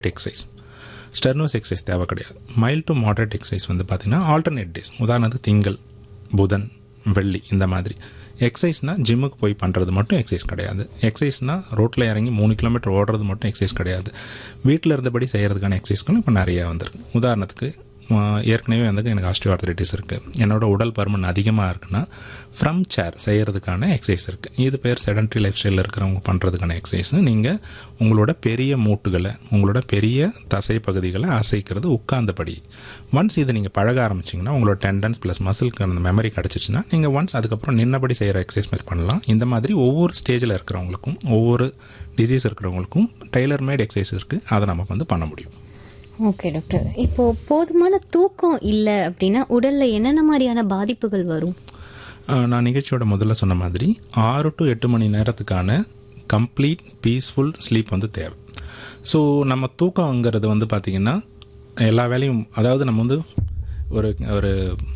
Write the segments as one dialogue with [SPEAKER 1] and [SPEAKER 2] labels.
[SPEAKER 1] exercise ஸ்டெர்னோஸ் exercise தேவை கிடையாது mild to moderate exercise வந்து பார்த்தீங்கன்னா ஆல்டர்னேட் டேஸ் உதாரணத்துக்கு திங்கள் புதன் வெள்ளி இந்த மாதிரி எக்ஸசைஸ்னால் ஜிம்முக்கு போய் பண்ணுறது மட்டும் எக்ஸசைஸ் கிடையாது எக்ஸசைஸ்னால் ரோட்டில் இறங்கி மூணு கிலோமீட்டர் ஓடுறது மட்டும் எக்ஸசைஸ் கிடையாது வீட்டில் இருந்தபடி செய்கிறதுக்கான எக்ஸசைஸ்களும் இப்போ நிறைய வந்திருக்கு உதாரணத்துக்கு ஆஹ், ஏற்கனவே வந்து எனக்கு ஆஸ்டியோ ஆர்த்தரைட்டிஸ் இருக்குது என்னோட உடல் பருமன் அதிகமாக இருக்குன்னா ஃப்ரம் சேர் செய்கிறதுக்கான எக்ஸசைஸ் இருக்குது இது பேர் செடன்ட்ரி லைஃப் ஸ்டைலில் இருக்கிறவங்க பண்ணுறதுக்கான எக்ஸசைஸ் நீங்கள் உங்களோட பெரிய மூட்டுகளை உங்களோட பெரிய தசை பகுதிகளை அசைக்கிறது உட்கார்ந்தபடி ஒன்ஸ் இதை நீங்கள் பழக ஆரம்பிச்சிங்கன்னா உங்களோட டெண்டன்ஸ் ப்ளஸ் மசிலுக்கு அந்த மெமரி கிடச்சிச்சின்னா நீங்கள் ஒன்ஸ் அதுக்கப்புறம் நின்னபடி செய்கிற எக்ஸசைஸ் மாதிரி பண்ணலாம் இந்த மாதிரி ஒவ்வொரு ஸ்டேஜில் இருக்கிறவங்களுக்கும் ஒவ்வொரு டிசீஸ் இருக்கிறவங்களுக்கும் டெய்லர் மேட் எக்ஸசைஸ் இருக்குது அதை நம்ம வந்து பண்ண முடியும்
[SPEAKER 2] ஓகே டாக்டர் இப்போ போதுமான தூக்கம் இல்லை அப்படின்னா உடல்ல என்னென்ன மாதிரியான பாதிப்புகள் வரும்
[SPEAKER 1] அஹ், நான் நிகழ்ச்சியோட முதல்ல சொன்ன மாதிரி ஆறு டு எட்டு மணி நேரத்துக்கான கம்ப்ளீட் பீஸ்ஃபுல் ஸ்லீப் வந்து தேவை ஸோ நம்ம தூக்கங்கிறது வந்து பார்த்திங்கன்னா எல்லா வேலையும் அதாவது நம்ம வந்து ஒரு ஒரு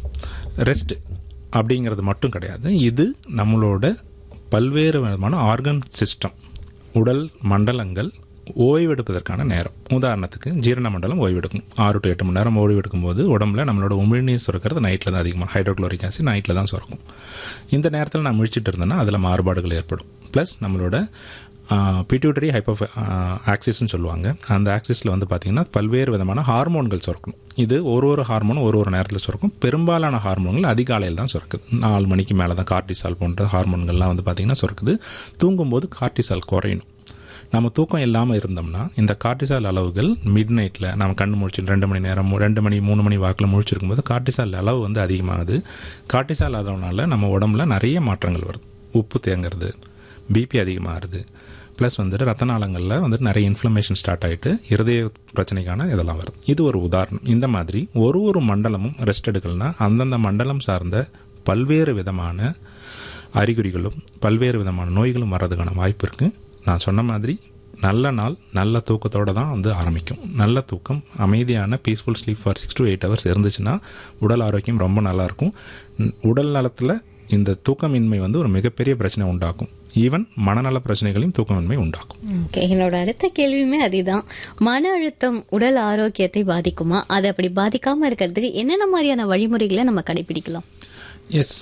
[SPEAKER 1] ரெஸ்ட் அப்படிங்கிறது மட்டும் கிடையாது இது நம்மளோட பல்வேறு விதமான ஆர்கன் சிஸ்டம் உடல் மண்டலங்கள் ஓய்வெடுப்பதற்கான நேரம் உதாரணத்துக்கு ஜீரண மண்டலம் ஓய்வெடுக்கும் ஆறு டு எட்டு மணி நேரம் ஓய்வெடுக்கும் போது உடம்புல நம்மளோட உமிழ்நீர் சுரக்கிறது நைட்டில் தான் அதிகமாக ஹைட்ரோக்ளோரிக் ஆசிட் நைட்டில் தான் சுரக்கும் இந்த நேரத்தில் நான் முழிச்சிட்டு இருந்தேன்னா அதில் மாறுபாடுகள் ஏற்படும் ப்ளஸ் நம்மளோட பிட்யூட்டரி ஹைப்போ ஆக்சிஸ்ன்னு சொல்லுவாங்க அந்த ஆக்சிஸில் வந்து பார்த்திங்கன்னா பல்வேறு விதமான ஹார்மோன்கள் சுரக்கணும் இது ஒரு ஒரு ஹார்மோனும் ஒரு ஒரு நேரத்தில் சுரக்கும் பெரும்பாலான ஹார்மோன்கள் அதிகாலையில் தான் சுரக்குது நாலு மணிக்கு மேலே தான் கார்டிசால் போன்ற ஹார்மோன்கள்லாம் வந்து பார்த்திங்கன்னா சுரக்குது தூங்கும்போது கார்டிசால் குறையணும் நம்ம தூக்கம் இல்லாமல் இருந்தோம்னா இந்த கார்டிசால் அளவுகள் மிட் நைட்டில் நம்ம கண்ணு முழிச்சு ரெண்டு மணி நேரம் மூ- ரெண்டு மணி மூணு மணி வாக்கில் முழிச்சிருக்கும்போது கார்டிசால் அளவு வந்து அதிகமாகுது கார்டிசால் அளவுனால நம்ம உடம்புல நிறைய மாற்றங்கள் வருது உப்பு தேங்கிறது பிபி அதிகமாகுது ப்ளஸ் வந்துட்டு ரத்த நாளங்களில் வந்துட்டு நிறைய இன்ஃப்ளமேஷன் ஸ்டார்ட் ஆகிட்டு இருதய பிரச்சனைக்கான இதெல்லாம் வருது இது ஒரு உதாரணம் இந்த மாதிரி ஒரு ஒரு மண்டலமும் ரெஸ்ட் எடுக்கலனா அந்தந்த மண்டலம் சார்ந்த பல்வேறு விதமான அறிகுறிகளும் பல்வேறு விதமான நோய்களும் வர்றதுக்கான வாய்ப்பு இருக்குது நான் சொன்ன மாதிரி நல்ல நாள் நல்ல தூக்கத்தோட தான் வந்து ஆரம்பிக்கும் நல்ல தூக்கம் அமைதியான peaceful sleep for six to eight hours இருந்துச்சுன்னா உடல் ஆரோக்கியம் ரொம்ப நல்லாயிருக்கும் உடல் நலத்தில் இந்த தூக்கமின்மை வந்து ஒரு மிகப்பெரிய பிரச்சனை உண்டாக்கும் ஈவன் மனநல பிரச்சனைகளையும் தூக்கமின்மை உண்டாக்கும்
[SPEAKER 2] ஓகே என்னோட அடுத்த கேள்வியுமே அதுதான் மன அழுத்தம் உடல் ஆரோக்கியத்தை பாதிக்குமா அதை அப்படி பாதிக்காம இருக்கிறதுக்கு என்னென்ன மாதிரியான வழிமுறைகளை நம்ம கடைபிடிக்கலாம்
[SPEAKER 1] எஸ்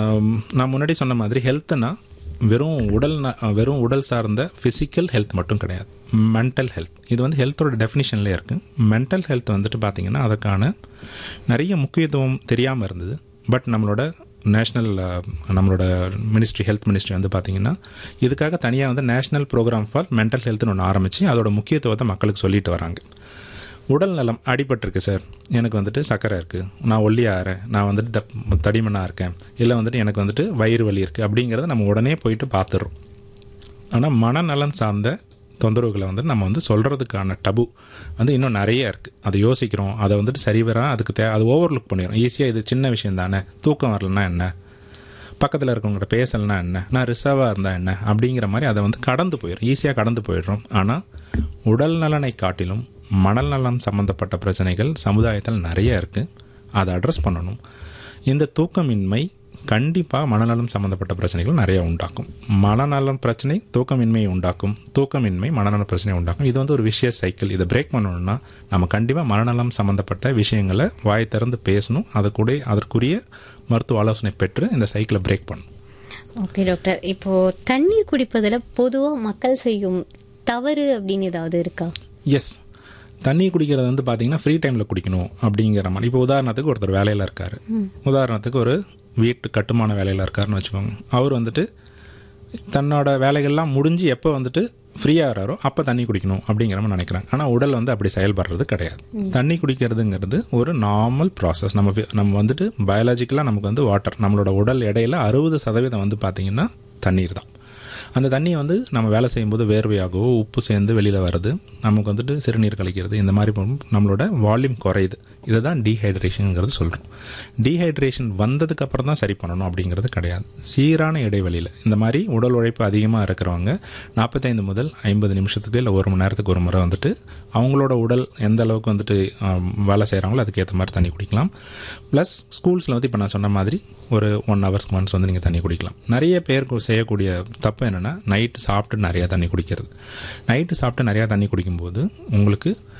[SPEAKER 1] நான் முன்னாடி சொன்ன மாதிரி ஹெல்த்னா வெறும் உடல் ந- வெறும் உடல் சார்ந்த ஃபிசிக்கல் ஹெல்த் மட்டும் கிடையாது மென்டல் ஹெல்த் இது வந்து ஹெல்த்தோட டெஃபினிஷன்லேயே இருக்குது மென்டல் ஹெல்த் வந்துட்டு பார்த்தீங்கன்னா அதுக்கான நிறைய முக்கியத்துவம் தெரியாமல் இருந்தது பட் நம்மளோட நேஷ்னல் நம்மளோட மினிஸ்ட்ரி ஹெல்த் மினிஸ்ட்ரி வந்து பார்த்தீங்கன்னா இதுக்காக தனியாக வந்து நேஷ்னல் ப்ரோக்ராம் ஃபார் மென்டல் ஹெல்த்னு ஒன்று ஆரம்பித்து அதோட முக்கியத்துவத்தை மக்களுக்கு சொல்லிட்டு வராங்க உடல் நலம் அடிபட்டிருக்கு சார் எனக்கு வந்துட்டு சர்க்கரை இருக்குது நான் ஒல்லியாகிறேன் நான் வந்துட்டு தப் தடிமனாக இருக்கேன் இல்லை வந்துட்டு எனக்கு வந்துட்டு வயிறு வலி இருக்குது அப்படிங்கிறத நம்ம உடனே போயிட்டு பார்த்துடுறோம் ஆனால் மனநலம் சார்ந்த தொந்தரவுகளை வந்து நம்ம வந்து சொல்கிறதுக்கான டபு வந்து இன்னும் நிறைய இருக்குது அதை யோசிக்கிறோம் அதை வந்துட்டு சரிவர அதுக்கு தே அது ஓவர்லுக் பண்ணிடுறோம் ஈஸியாக இது சின்ன விஷயம் தானே தூக்கம் வரலன்னா என்ன பக்கத்தில் இருக்கவங்ககிட்ட பேசலைன்னா என்ன நான் ரிசர்வாக இருந்தால் என்ன அப்படிங்கிற மாதிரி அதை வந்து கடந்து போயிடும் ஈஸியாக கடந்து போயிடுறோம் ஆனால் உடல் நலனை காட்டிலும் மனநலம் நலம் சம்மந்தப்பட்ட பிரச்சனைகள் சமுதாயத்தில் நிறைய இருக்குது அதை அட்ரஸ் பண்ணணும் இந்த தூக்கமின்மை கண்டிப்பாக மனநலம் சம்மந்தப்பட்ட பிரச்சனைகள் நிறைய உண்டாக்கும் மனநலம் பிரச்சனை தூக்கமின்மையை உண்டாக்கும் தூக்கமின்மை மனநல பிரச்சனை உண்டாக்கும் இது வந்து ஒரு விஷய சைக்கிள் இதை பிரேக் பண்ணணும்னா நம்ம கண்டிப்பாக மனநலம் சம்மந்தப்பட்ட விஷயங்களை வாய் திறந்து பேசணும் அது கூட அதற்குரிய மருத்துவ ஆலோசனை பெற்று இந்த சைக்கிளை பிரேக் பண்ணணும்
[SPEAKER 2] ஓகே டாக்டர் இப்போ தண்ணீர் குடிப்பதில் பொதுவா மக்கள் செய்யும் தவறு அப்படின்னு ஏதாவது இருக்கா
[SPEAKER 1] எஸ் தண்ணி குடிக்கிறது வந்து பார்த்தீங்கன்னா ஃப்ரீ டைமில் குடிக்கணும் அப்படிங்கிற மாதிரி இப்போ உதாரணத்துக்கு ஒருத்தர் வேலையில் இருக்கார் உதாரணத்துக்கு ஒரு வீட்டு கட்டுமான வேலையில் இருக்காருன்னு வச்சுக்கோங்க அவர் வந்துட்டு தன்னோட வேலைகள்லாம் முடிஞ்சு எப்போ வந்துட்டு ஃப்ரீயாகிறாரோ அப்போ தண்ணி குடிக்கணும் அப்படிங்கிற மாதிரி நினைக்கிறாங்க ஆனால் உடல் வந்து அப்படி செயல்படுறது கிடையாது தண்ணி குடிக்கிறதுங்கிறது ஒரு நார்மல் ப்ராசஸ் நம்ம வி- நம்ம வந்துட்டு பயாலஜிக்கலாக நமக்கு வந்து வாட்டர் நம்மளோட உடல் எடையில அறுபது சதவீதம் வந்து பார்த்திங்கன்னா தண்ணீர் தான் அந்த தண்ணியை வந்து நம்ம வேலை செய்யும்போது வேர்வையாகவோ உப்பு சேர்ந்து வெளியில் வருது நமக்கு வந்துட்டு சிறுநீர் கழிக்கிறது இந்த மாதிரி பண்ணும் நம்மளோட வால்யூம் குறையுது இதை தான் டீஹைட்ரேஷனுங்கிறது சொல்கிறோம் டீஹைட்ரேஷன் வந்ததுக்கு அப்புறம் தான் சரி பண்ணணும் அப்படிங்கிறது கிடையாது சீரான இடைவெளியில் இந்த மாதிரி உடல் உழைப்பு அதிகமாக இருக்கிறவங்க நாற்பத்தைந்து முதல் ஐம்பது நிமிஷத்துக்கு இல்லை ஒரு மணி நேரத்துக்கு ஒரு முறை வந்துட்டு அவங்களோட உடல் எந்த அளவுக்கு வந்துட்டு ஆம், வேலை செய்கிறாங்களோ அதுக்கேற்ற மாதிரி தண்ணி குடிக்கலாம் ப்ளஸ் ஸ்கூல்ஸில் வந்து இப்போ நான் சொன்ன மாதிரி ஒரு ஒன் ஹவர்ஸ்க்கு ஒன்ஸ் வந்து நீங்கள் தண்ணி குடிக்கலாம் நிறைய பேர் கு- செய்யக்கூடிய தப்பு என்னென்னா என்னென்னா நைட்டு சாப்பிட்டு நிறையா தண்ணி குடிக்கிறது நைட்டு சாப்பிட்டு நிறையா தண்ணி குடிக்கும்போது உங்களுக்கு